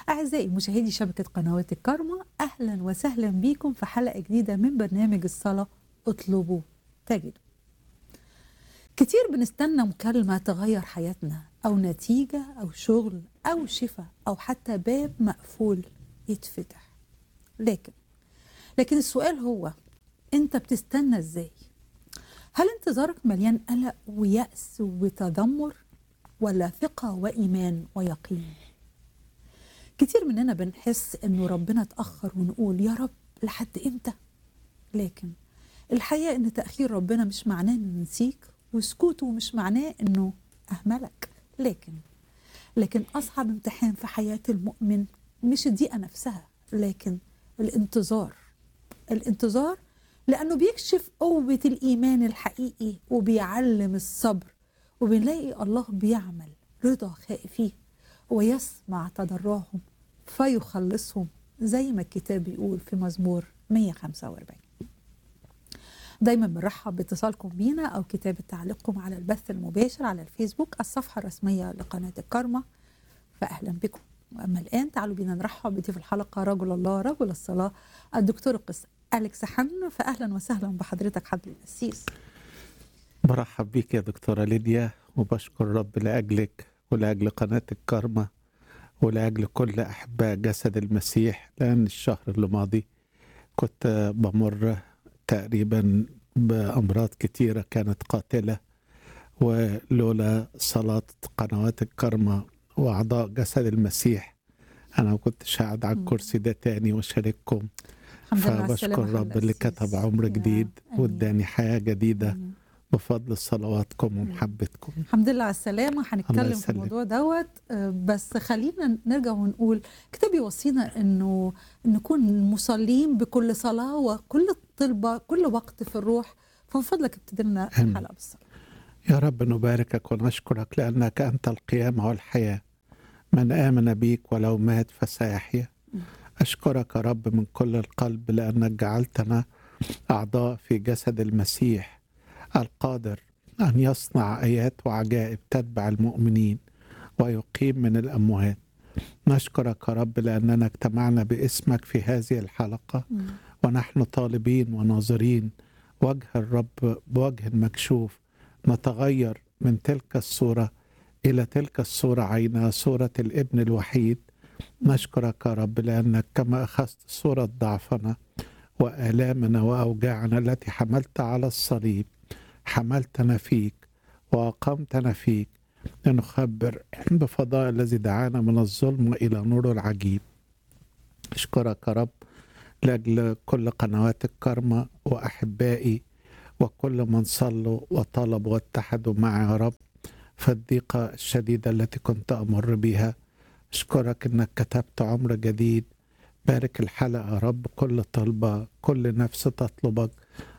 أعزائي مشاهدي شبكة قنوات الكرمة أهلا وسهلا بكم في حلقة جديدة من برنامج الصلاة اطلبوا تجدوا كتير بنستنى مكالمة تغير حياتنا أو نتيجة أو شغل أو شفاء أو حتى باب مقفول يتفتح لكن لكن السؤال هو أنت بتستنى إزاي؟ هل انتظارك مليان قلق ويأس وتذمر ولا ثقة وإيمان ويقين؟ كتير مننا بنحس انه ربنا اتاخر ونقول يا رب لحد امتى لكن الحقيقه ان تاخير ربنا مش معناه انه نسيك وسكوته مش معناه انه اهملك لكن لكن اصعب امتحان في حياه المؤمن مش الدقيقه نفسها لكن الانتظار الانتظار لانه بيكشف قوه الايمان الحقيقي وبيعلم الصبر وبنلاقي الله بيعمل رضا خائفيه ويسمع تضرعهم فيخلصهم زي ما الكتاب بيقول في مزمور 145 دايما بنرحب باتصالكم بينا او كتابه تعليقكم على البث المباشر على الفيسبوك الصفحه الرسميه لقناه الكرمه فاهلا بكم واما الان تعالوا بينا نرحب بضيف الحلقه رجل الله رجل الصلاه الدكتور القس اليكس حن فاهلا وسهلا بحضرتك حضر القسيس برحب بيك يا دكتورة ليديا وبشكر رب لأجلك ولأجل قناة الكرمة ولأجل كل أحباء جسد المسيح لأن الشهر اللي ماضي كنت بمر تقريبا بأمراض كتيرة كانت قاتلة ولولا صلاة قنوات الكرمة وأعضاء جسد المسيح أنا ما كنتش قاعد على الكرسي ده تاني وشارككم الحمد لله على فبشكر السلامة رب حضرتك اللي القسيس. كتب عمر يا جديد آمين. واداني حياة جديدة آمين. بفضل صلواتكم ومحبتكم الحمد لله على السلامة الله هنتكلم في يسلمك. الموضوع دوت آه، بس خلينا نرجع ونقول كتاب يوصينا انه نكون مصلين بكل صلاة وكل طلبة كل وقت في الروح فمن فضلك ابتدي لنا آمين. الحلقة بالصلاة يا رب نباركك ونشكرك لأنك أنت القيامة والحياة من آمن بيك ولو مات فسيحيا أشكرك يا رب من كل القلب لأنك جعلتنا أعضاء في جسد المسيح القادر أن يصنع آيات وعجائب تتبع المؤمنين ويقيم من الأموات نشكرك يا رب لأننا اجتمعنا باسمك في هذه الحلقة ونحن طالبين وناظرين وجه الرب بوجه مكشوف نتغير من تلك الصورة إلى تلك الصورة عينها صورة الابن الوحيد نشكرك يا رب لأنك كما أخذت صورة ضعفنا وآلامنا وأوجاعنا التي حملت على الصليب حملتنا فيك وأقمتنا فيك لنخبر بفضاء الذي دعانا من الظلم إلى نور العجيب أشكرك يا رب لأجل كل قنوات الكرمة وأحبائي وكل من صلوا وطلبوا واتحدوا معي يا رب في الضيقة الشديدة التي كنت أمر بها أشكرك أنك كتبت عمر جديد بارك الحلقة يا رب كل طلبة كل نفس تطلبك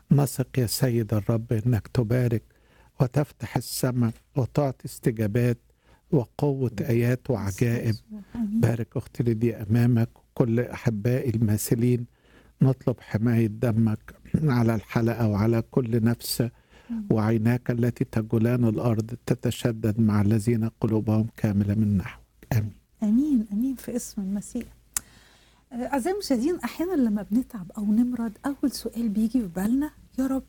نثق يا سيد الرب أنك تبارك وتفتح السماء وتعطي استجابات وقوة آيات وعجائب آمين. بارك أختي لدي أمامك وكل أحبائي الماثلين نطلب حماية دمك على الحلقة وعلى كل نفس وعيناك التي تجولان الأرض تتشدد مع الذين قلوبهم كاملة من نحوك آمين امين امين في اسم المسيح آه، اعزائي المشاهدين احيانا لما بنتعب او نمرض اول سؤال بيجي في بالنا يا رب